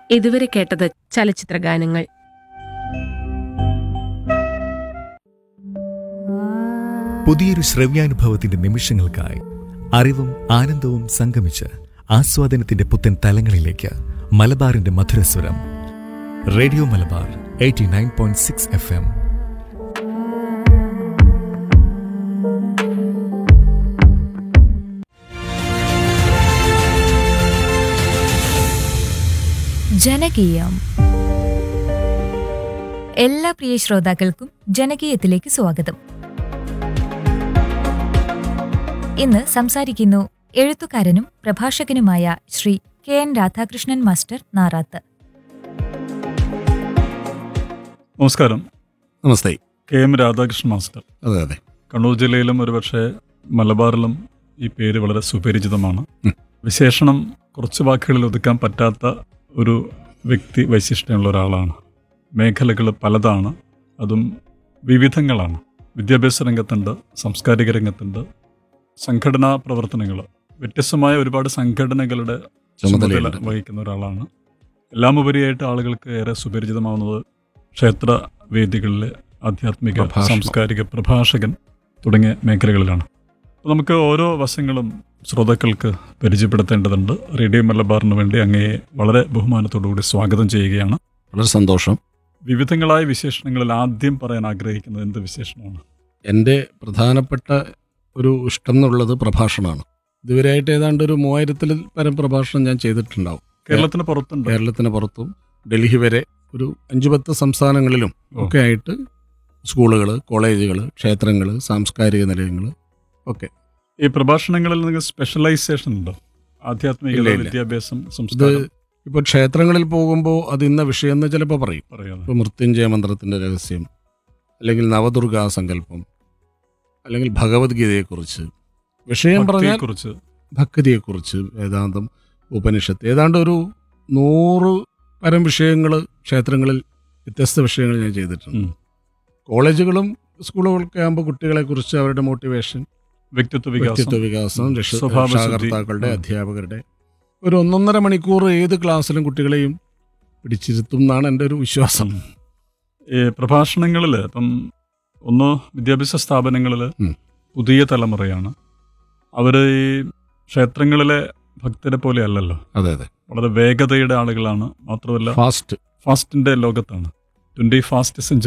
ഇതുവരെ കേട്ടത് ചലച്ചിത്ര ഗാനങ്ങൾ പുതിയൊരു ശ്രവ്യാനുഭവത്തിന്റെ നിമിഷങ്ങൾക്കായി അറിവും ആനന്ദവും സംഗമിച്ച് ആസ്വാദനത്തിന്റെ പുത്തൻ തലങ്ങളിലേക്ക് മലബാറിന്റെ മധുരസ്വരം radio Malabar eighty nine point six F M ജനകീയം എല്ലാ പ്രിയ ശ്രോതാക്കൾക്കും ജനകീയത്തിലേക്ക് സ്വാഗതം ഇന്ന് സംസാരിക്കുന്നു എഴുത്തുകാരനും പ്രഭാഷകനുമായ Shri K N Radhakrishnan master Narath നമസ്കാരം നമസ്തേ കെ എം രാധാകൃഷ്ണൻ മാസ്റ്റർ അതെ അതെ കണ്ണൂർ ജില്ലയിലും ഒരുപക്ഷെ മലബാറിലും ഈ പേര് വളരെ സുപരിചിതമാണ് ഉം. വിശേഷണം കുറച്ച് വാക്കുകളിൽ ഒതുക്കാൻ പറ്റാത്ത ഒരു വ്യക്തി വൈശിഷ്ട്യമുള്ള ഒരാളാണ് മേഖലകൾ പലതാണ് അതും വിവിധങ്ങളാണ് വിദ്യാഭ്യാസ രംഗത്തുണ്ട് സാംസ്കാരിക രംഗത്തുണ്ട് സംഘടനാ പ്രവർത്തനങ്ങൾ വ്യത്യസ്തമായ ഒരുപാട് സംഘടനകളുടെ ചുമതല ചുമതലയുണ്ട്. വഹിക്കുന്ന ഒരാളാണ് എല്ലാം ഉപരിയായിട്ട് ആളുകൾക്ക് ഏറെ സുപരിചിതമാവുന്നത് ക്ഷേത്ര വേദികളിലെ ആധ്യാത്മിക പ്രഭാഷണം. സാംസ്കാരിക പ്രഭാഷകൻ തുടങ്ങിയ മേഖലകളിലാണ് അപ്പോൾ നമുക്ക് ഓരോ വശങ്ങളും ശ്രോതാക്കൾക്ക് പരിചയപ്പെടുത്തേണ്ടതുണ്ട് റേഡിയോ മലബാറിന് വേണ്ടി അങ്ങയെ വളരെ ബഹുമാനത്തോടുകൂടി സ്വാഗതം ചെയ്യുകയാണ് വളരെ സന്തോഷം വിവിധങ്ങളായ വിശേഷണങ്ങളിൽ ആദ്യം പറയാൻ ആഗ്രഹിക്കുന്നത് എന്ത് വിശേഷണമാണ് എൻ്റെ പ്രധാനപ്പെട്ട ഒരു ഇഷ്ടം എന്നുള്ളത് പ്രഭാഷണമാണ് ഇതുവരെയായിട്ട് ഏതാണ്ട് ഒരു മൂവായിരത്തിൽ പരം പ്രഭാഷണം ഞാൻ ചെയ്തിട്ടുണ്ടാവും കേരളത്തിന് പുറത്തുണ്ട് കേരളത്തിന് പുറത്തും ഡൽഹി വരെ ഒരു അഞ്ചു പത്ത് സംസ്ഥാനങ്ങളിലും ഓ. ഒക്കെ ആയിട്ട് സ്കൂളുകൾ കോളേജുകൾ ക്ഷേത്രങ്ങൾ സാംസ്കാരിക നിലയങ്ങൾ ഒക്കെ ഈ പ്രഭാഷണങ്ങളിൽ നിങ്ങൾ സ്പെഷ്യലൈസേഷൻ ഉണ്ടോ ആധ്യാത്മിക ഇല്ല, ഇല്ല. വിദ്യാഭ്യാസം ഇത് സംസ്കാരം ഇപ്പോൾ ക്ഷേത്രങ്ങളിൽ പോകുമ്പോൾ അത് ഇന്ന വിഷയം എന്ന് ചിലപ്പോൾ പറയും പറയാതെ ഇപ്പോൾ മൃത്യുഞ്ജയ മന്ത്രത്തിൻ്റെ രഹസ്യം അല്ലെങ്കിൽ നവദുർഗാ സങ്കല്പം അല്ലെങ്കിൽ ഭഗവത്ഗീതയെക്കുറിച്ച് വിഷയം പറഞ്ഞാൽ കുറിച്ച് ഭക്തിയെക്കുറിച്ച് വേദാന്തം ഉപനിഷത്ത് ഏതാണ്ട് ഒരു നൂറ് പരം വിഷയങ്ങൾ ക്ഷേത്രങ്ങളിൽ വ്യത്യസ്ത വിഷയങ്ങൾ ഞാൻ ചെയ്തിട്ടുണ്ട് ഉം. കോളേജുകളും സ്കൂളുകളൊക്കെ ആകുമ്പോൾ കുട്ടികളെക്കുറിച്ച് അവരുടെ മോട്ടിവേഷൻ വ്യക്തിത്വ വ്യക്തിത്വ വികാസം വികാസം രക്ഷ- സ്വഭാവശുദ്ധി. രക്ഷാകർത്താക്കളുടെ ഉം. അധ്യാപകരുടെ ഒരു ഒന്നൊന്നര മണിക്കൂർ ഏത് ക്ലാസ്സിലും കുട്ടികളെയും പിടിച്ചിരുത്തും എന്നാണ് എൻ്റെ ഒരു വിശ്വാസം ഉം. ഈ പ്രഭാഷണങ്ങളിൽ ഇപ്പം ഒന്ന് വിദ്യാഭ്യാസ സ്ഥാപനങ്ങളിൽ ഉം. പുതിയ തലമുറയാണ് അവർ ഈ ക്ഷേത്രങ്ങളിലെ ഭക്തരെ പോലെ അല്ലല്ലോ അതെ അതെ വളരെ വേഗതയുടെ ആളുകളാണ് മാത്രമല്ല ഫാസ്റ്റ് ഫാസ്റ്റിന്റെ ലോകത്താണ് ട്വന്റി ഫാസ്റ്റ് സെഞ്ചുറി